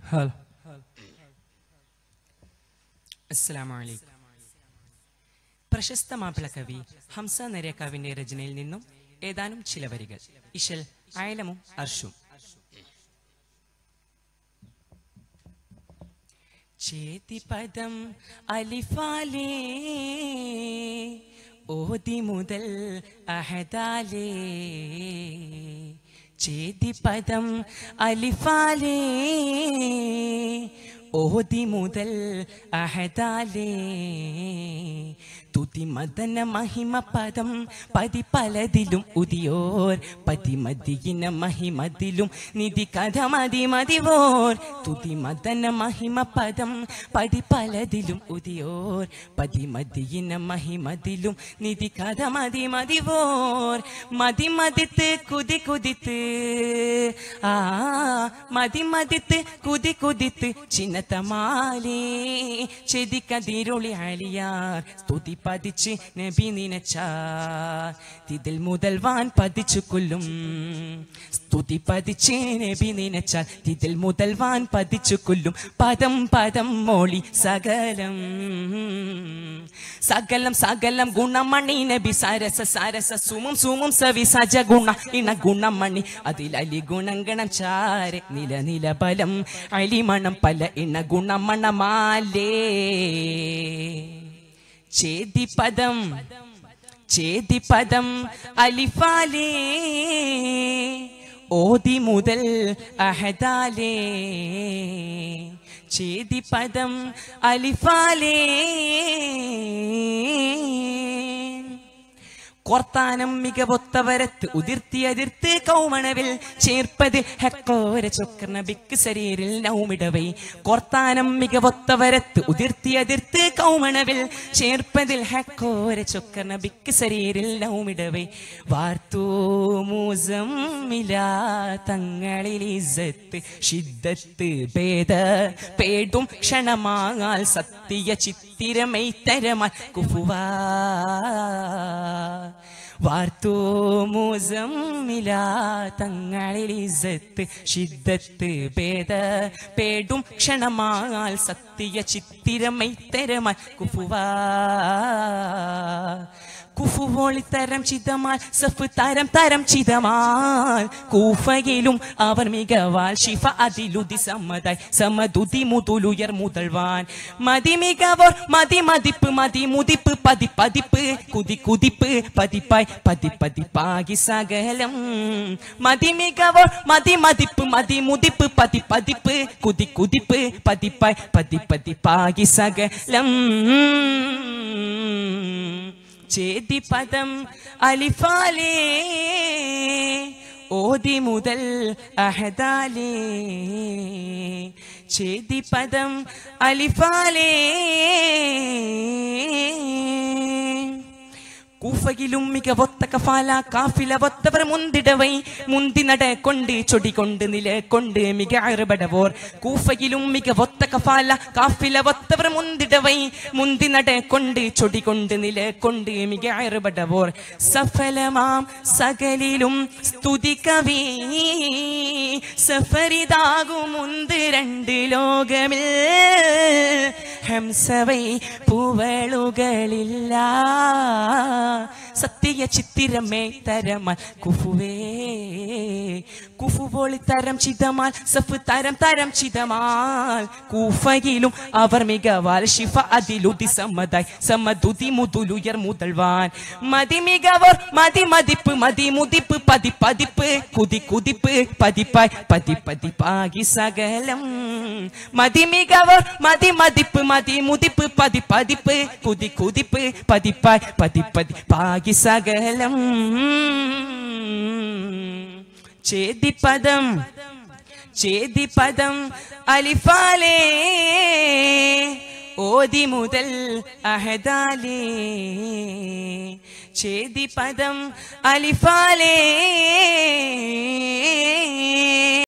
hello അസ്സലാമു അലൈക്കും പ്രശസ്ത മാപ്പിള കവി ഹംസ നരേക്കാവിന്റെ രചനയിൽ നിന്നും ഏതാനും ചില വരികൾ ഇശൽ അയലമും അർഷും ചേതിപദം അലിഫാലേ ഓതി മുതൽ അഹദാലേ ചേതിപദം അലിഫാലേ ഓതി മുതൽ അഹദാലേ തുതി മദന മഹിമ പദം പതി പലതിലും ഉദിയോർ പതി മതിയിന മഹിമതിലും നിധി കഥ മതി മതിവോർ തുതി മദന മഹിമ പദം പതി പലതിലും ഉദിയോർ പതി മതിയിന മഹിമതിലും നിധി കഥ മതി മതിവോർ മതി മതിത്ത് കുതി കുതിത്ത് ആ മതി മതിത്ത് കുതി കുതിത്ത് ചിന്നത്തമാലേ ചെതി കതിരൊളി അലിയാർ സ്തുതി പതിച്ച് നബി നിനച്ചാർ ഇതിൽ മുതൽ വാൻ പതിച്ചു കൊല്ലും സ്തുതി പതിച്ച് നബി നിനച്ചാൽ ഇതിൽ മുതൽ വാൻ പതിച്ചു കൊല്ലും പദം പദം മോളി സകലം സകലം സകലം ഗുണമണി നബി സരസ സരസ സുമം സുമം സവി സജ ഗുണ ഇണ ഗുണമണി അതിൽ അലി ഗുണങ്കണം ചാര നില നില ബലം അലിമണം പല ഇണ ഗുണമണമാലേ ചേതി പദം ചേതി പദം അലിഫാലേ ഓതി മുതൽ അഹദാലേ ചേതി പദം അലിഫാലേ കോർത്താനം മികവൊത്തവരത്ത് ഉതിർത്തിയതിർത്ത് കൗമണവിൽ ചേർപ്പത് ഹെക്കോര ചൊക്കർണ ബിക്ക് ശരീരിൽ നൗമിടവൈ കോർത്താനം മികവൊത്തവരത്ത് ഉതിർത്തിയതിർത്ത് കൗമണവിൽ ചേർപ്പതിൽ ഹെക്കോര ചൊക്കർണ ബിക്ക് ശരീരിൽ നൗമിടവൈ വാർത്തൂ മൂസം മിലാ തങ്ങളിൽ ഇസത്ത് ഷിദ്ദത്ത് ഭേദ പേടും ക്ഷണമാങ്ങാൽ സത്യ ചിത്തിരമൈ തരമാൽ കുഫുവാ വാർത്തോ മൂസമ്മില തങ്ങളിൽ ഇസത്ത് ഷിദ്ദത്ത് ഭേദ പേടും ക്ഷണമാൽ സത്യ ചിത്തിരമൈ തരമാൽ കുഫുവാ കുഫുവോളി തരം ചിതമാൽ സഫ് തരം തരം ചിതമാൽ കൂഫയിലും അവർ മികവാൽ ശിഫ അതിലുതി സമ്മതായി സമതുതി മുതുലുയർ മുതൽവാൻ മതി മികവോർ മതി മതിപ്പ് മതി മുതിപ്പ് പതി പതിപ്പ് കുതി കുതിപ്പ് പതിപ്പായി പതി പതിപ്പാകി സകലം മതി മികവോർ മതി മതിപ്പ് മതി മുതിപ്പ് പതി പതിപ്പ് കുതി കുതിപ്പ് പതിപ്പായി പതി പതിപ്പാകി സകലം ചേതി പദം അലിഫാലേ ഓതി മുതൽ അഹദാലേ ചേതി പദം അലിഫാലേ കൂഫയിലും മികവൊത്ത കഫാല കാഫില വത്തവർ മുന്തിടവൈ മുന്തി നട കൊണ്ട് ചൊടി കൊണ്ട് നില കൊണ്ട് മിക അറുപടവോർ കൂഫയിലും മികവൊത്ത കഫാല കാഫില വത്തവർ മുന്തിടവൈ മുന്തി നട കൊണ്ട് ചൊടി കൊണ്ട് നില കൊണ്ട് മിക അറുപടവോർ സഫലമാം സകലിലും സ്തുതി കവി സഫരിതാകും മുന്ത് രണ്ട് ലോകമിൽ ഹംസവൈ പൂവളുകളില്ല സത്യ ചിത്തിരമേ തരമാൽ കുഫുവേ കുഫുപോളി തരം ചിതമാൽ സഫ് തരം തരം ചിതമാൽ കൂഫയിലും അവർ മികവാൽ ശിഫ അതിലുതി സമ്മതായി സമതുതി മുതുലുയർ മുതൽവാൻ മതി മികവർ മതി മതിപ്പ് മതി മുതിപ്പ് പതി പതിപ്പ് കുതി കുതിപ്പ് പതിപ്പായി പതി പതിപ്പാകി സകലം മതി മികവർ മതി മതിപ്പ് മതി മുതിപ്പ് പതി പതിപ്പ് കുതി കുതിപ്പ് പതിപ്പായി പതി പതി പാകി സകലം ചേതി പദം ചേതി പദം അലിഫാലേ ഓതി മുതൽ അഹദാലേ ചേതി പദം അലിഫാലേ